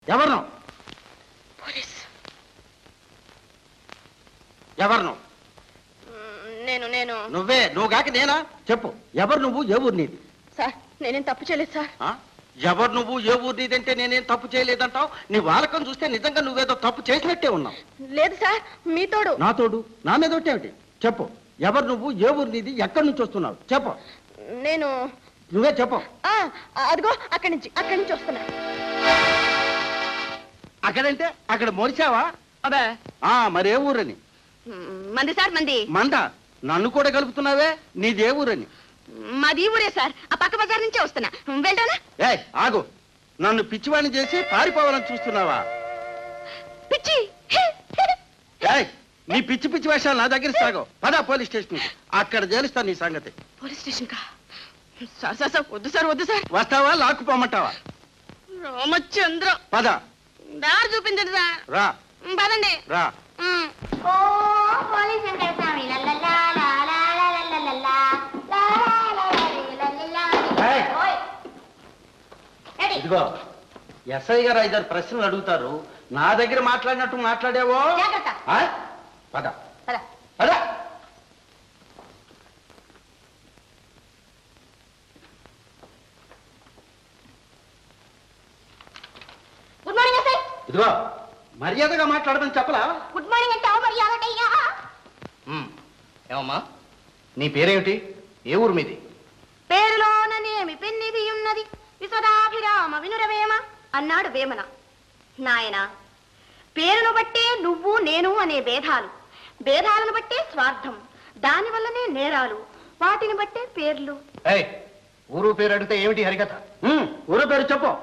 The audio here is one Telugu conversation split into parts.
ఎవరు పోలీస్ ఎవరు నువ్వు నేను నేను నువ్వే నువ్వు కాక నేనా చెప్పు ఎవరు నువ్వు ఏ ఊరు నీది సార్ నేనేం తప్పు చేయలేదు సార్ ఆ? ఎవరు నువ్వు ఏ ఊరు నీదంటే నేనేం తప్పు చేయలేదంటావు నీ వాలకం చూస్తే నిజంగా నువ్వేదో తప్పు చేసినట్టే ఉన్నావు లేదు సార్ మీ తోడు నా తోడు నా మీద ఒట్టేమిటి చెప్పు ఎవరు నువ్వు ఏ ఊరు నీది ఎక్కడి నుంచి వస్తున్నావు చెప్పు నేను నువ్వే చెప్పు ఆ, అదిగో అక్కడి నుంచి అక్కడి నుంచి వస్తున్నా అక్కడంటే అక్కడ మొరిచావా అబ్బా ఆ మరి ఏ ఊరని మంది సార్ మంది మంద నన్ను కూడా కలుపుతున్నావే నీది ఏ ఊరని మాది ఈ ఊరే సార్ ఆ పక్క బజార్ నుంచే వస్తున్నా వెళ్తానా ఏయ్ ఆగు నన్ను పిచ్చివాణి చేసి పారిపోవాలని చూస్తున్నావా పిచ్చి ఏయ్ నీ పిచ్చి పిచ్చి వేషాలు నా దగ్గర సాగవు పదా పోలీస్ స్టేషన్ అక్కడ తేలుస్తా నీ సంగతి పోలీస్ స్టేషన్ కా సార్ సార్ సార్ వద్దు సార్ వద్దు సార్ వస్తావా లాక్కుపోమంటావా రామచంద్ర పద దారి చూపించండి సార్ రా పదండి రా ఉమ్. ఓ పోలీస్ వెంకట స్వామి లల్లలా లా లా లా లా లా లా లా లా లా లా లా లా ఏయ్. ఓయ్ రెడీ ఇదిగో ఎస్ఐ గారు ఐదారు ప్రశ్నలు అడుగుతారు నా దగ్గర మాట్లాడినట్టు మాట్లాడావో జాగ్రత్త. ఆ? పద పద పద గుడ్ మార్నింగ్ ఎస్ఐ ఇదిగో మర్యాదగా మాట్లాడమని చెప్పలా గుడ్ మార్నింగ్ అంటే మరి ఆగటయ్యా ఏమమ్మా నీ పేరేమిటి ఏ ఊరు మీది పేరులోననేమి పెన్నిది ఉన్నది విశ్వదాభిరామ వినురవేమ అన్నాడు వేమన నాయన పేరును బట్టే నువ్వు నేను అనే భేదాలు భేదాలను బట్టే స్వార్థం దానివల్లనే నేరాలు వాటిని బట్టే పేర్లు ఏయ్ ఊరు పేరు అడిగితే ఏమిటి హరికథ ఉమ్, ఊరు పేరు చెప్పు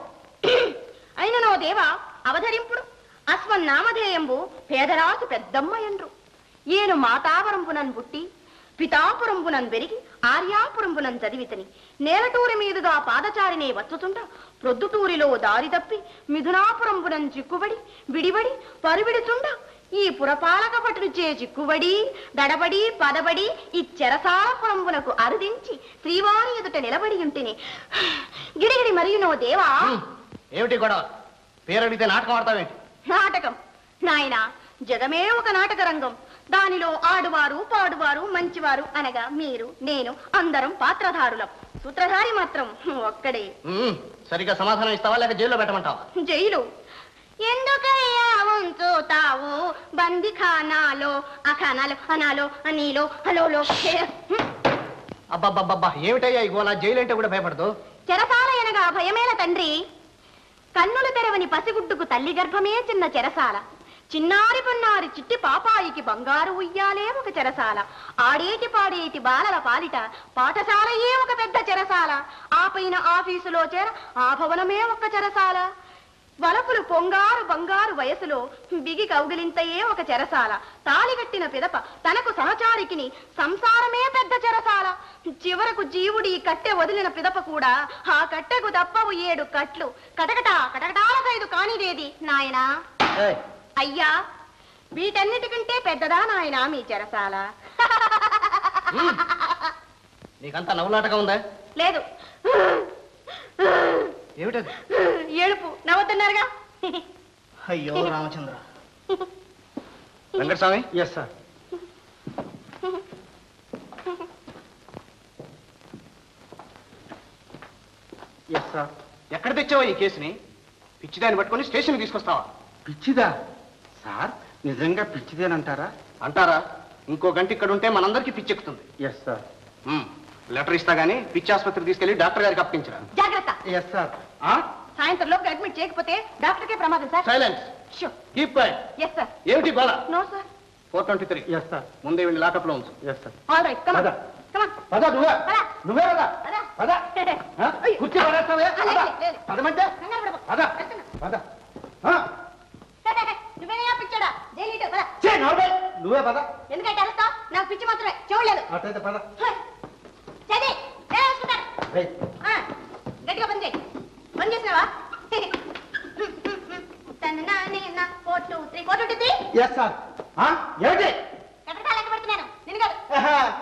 అయిననో దేవా అవధరింపుడు అస్మన్నామధేయంబు పేదరాజు పెద్దమ్మ ఎండ్రు ఏను మాతావరంపునన్ పుట్టి పితాపురంపునన్ పెరిగి ఆర్యాపురంపునన్ చదివితని నేలటూరి మీదుగా పాదచారినే వచ్చుచుండ ప్రొద్దుటూరిలో దారి తప్పి మిథునాపురంపునన్ చిక్కుబడి విడిబడి పరువిడుచుండ ఈ పురపాలక పట్టుచే చిక్కుబడి దడబడి పదబడి ఈ చెరసాలపురంపునకు అరుదించి శ్రీవారి ఎదుట నిలబడి ఉంటిని గిడిగిడి మరియునో దేవా హ్మ్, ఏమిటి గొడవ పేరు అడిగితే నాటకం ఆడతావేంటి నాటకం నాయన జగమే ఒక నాటక రంగం దానిలో ఆడువారు పాడువారు మంచివారు అనగా మీరు నేను అందరం పాత్రధారులం సూత్రధారి మాత్రం ఒక్కడే హ్మ్, సరిగ్గా సమాధానం ఇస్తావా లేక జైల్లో పెట్టమంటావా జైలు ఎందుకయ్యా ఉంచుతావు బందిఖానాలో ఆ ఖానాలో అనాలో అనీలో హలోలో అబ్బబ్బబ్బబ్బా ఏమిటయ్యా ఈ గోలా జైలు అంటే కూడా భయపడదు చెరసాల అనగా భయమేల తండ్రి కన్నులు తెరవని పసిగుడ్డుకు తల్లి గర్భమే చిన్న చెరసాల చిన్నారి పొన్నారి చిట్టి పాపాయికి బంగారు ఉయ్యాలే ఒక చెరసాల ఆడేటి పాడేటి బాలల పాలిట పాఠశాలయే ఒక పెద్ద చెరసాల ఆ పైన ఆఫీసులో చేర ఆ భవనమే ఒక చెరసాల వలపులు పొంగారు బంగారు వయసులో బిగి కౌగిలింతయే ఒక చెరసాల తాలిగట్టిన పిదప తనకు సహచారికిని సంసారమే పెద్ద చెరసాల చివరకు జీవుడి ఈ కట్టె వదిలిన పిదప కూడా ఆ కట్టెకు తప్పవు ఏడు కట్లు కటకట కటకటాలకైదు కానిదేది నాయనా ఏయ్, అయ్యా వీటన్నిటికంటే పెద్దదా నాయనా మీ చెరసాల నీకంతా నవ్వులాటగా ఉందా లేదు ఏమిటది ఏడుపు నవ్వుతున్నారుగా అయ్యో Ramachandra Venkataswamy yes sir yes sir ఎక్కడ తెచ్చావా ఈ కేసుని పిచ్చిదాన్ని పట్టుకొని స్టేషన్కి తీసుకొస్తావా పిచ్చిదా సార్ నిజంగా పిచ్చిదేనంటారా అంటారా ఇంకో గంట ఇక్కడ ఉంటే మనందరికీ పిచ్చెక్కుతుంది ఎస్ సార్ హ్మ్, లెటర్ ఇస్తా గానీ పిచ్చి ఆసుపత్రికి తీసుకెళ్లి డాక్టర్ గారికి అప్పగించరా జాగ్రత్త ఎస్ సార్ సాయంత్రం లోపు అడ్మిట్ చేయకపోతే డాక్టర్కే ప్రమాదం sir silence show keep yes sir ఏమిటి గోళ no sir four twenty three yes sir ముందే వీళ్ళు లాకప్ లో ఉంచు yes sir all right come పద. కమ్ పద నువ్వే పద. నువ్వే పద పద. పద ఆ? కుర్చీ పడేస్తావే ఆ, పద. లేదు, లేదు. పదమంటే కంగారు పడకు. పద వెళ్తున్నా. పద ఆ? నువ్వేనా పిచ్చాడా జైలు పద ఛీ, నోర్మై. నువ్వే పద ఎందుకంటే అరుస్తావు నాకు పిచ్చి మాత్రమే చూడలేదు అట్లయితే పద చది వేసుకుంటారు రేయ్, గట్టిగా పని చేయి పని చేసినావా four two three four two three yes sir ఆ? ఏమిటి కట్టడా లెక్క పెడుతున్నాను నేను కాదు ఆహా,